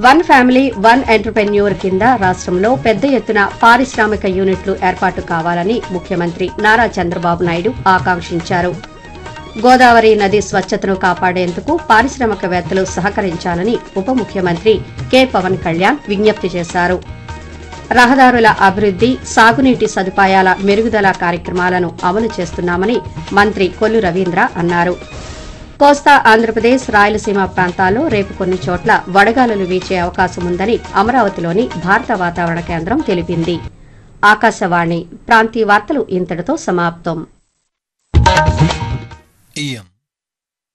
one family one entrepreneur కింద రాష్ట్రంలో పెద్ద ఎత్తున పారిశ్రామిక యూనిట్లు ఏర్పాటు కావాలని ముఖ్యమంత్రి నారా చంద్రబాబు నాయుడు ఆకాంక్షించారు గోదావరి నది స్వచ్ఛతను కాపాడేందుకు పారిశ్రామికవేత్తలు సహకరించాలని ఉప ముఖ్యమంత్రి కె పవన్ కళ్యాణ్ విజ్ఞప్తి చేశారు రహదారుల అభివృద్ది సాగునీటి సదుపాయాల మెరుగుదల కార్యక్రమాలను అమలు చేస్తున్నామని మంత్రి కొల్లు రవీంద్ర అన్నారు కోస్తా ఆంధ్రప్రదేశ్ రాయలసీమ ప్రాంతాల్లో రేపు కొన్ని చోట్ల వడగాలులు వీచే అవకాశం ఉందని అమరావతిలోని భారత వాతావరణ కేంద్రం తెలిపింది ఆకాశవాణి ప్రాంతీయ వార్తలు ఇంతటితో సమాప్తం ఇయం